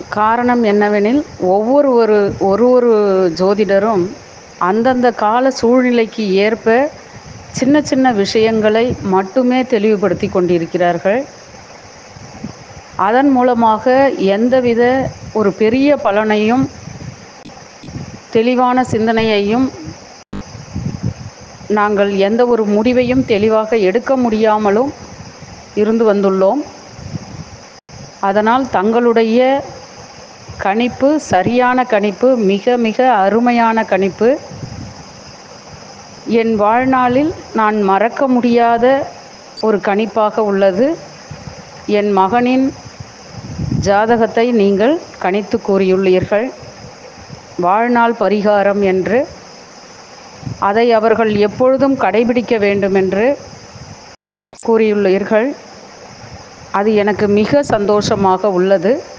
காரணம் என்னவெனில் ஒவ்வொரு ஒரு ஒரு ஒரு ஜோதிடரும் அந்தந்த கால சூழ்நிலைக்கு ஏற்ப சின்ன சின்ன விஷயங்களை மட்டுமே தெளிவுபடுத்தி கொண்டிருக்கிறார்கள் அதன் மூலமாக எந்தவித ஒரு பெரிய பலனையும் தெளிவான சிந்தனையையும் நாங்கள் எந்த ஒரு முடிவையும் தெளிவாக எடுக்க முடியாமலும் இருந்து வந்துள்ளோம் அதனால் தங்களுடைய கணிப்பு சரியான கணிப்பு மிக மிக அருமையான கணிப்பு என் வாழ்நாளில் நான் மறக்க முடியாத ஒரு கணிப்பாக உள்ளது என் மகனின் ஜாதகத்தை நீங்கள் கணித்து கூறியுள்ளீர்கள் வாழ்நாள் பரிகாரம் என்று அதை அவர்கள் எப்பொழுதும் கடைபிடிக்க வேண்டும் என்று கூறியுள்ளீர்கள் அது எனக்கு மிக சந்தோஷமாக உள்ளது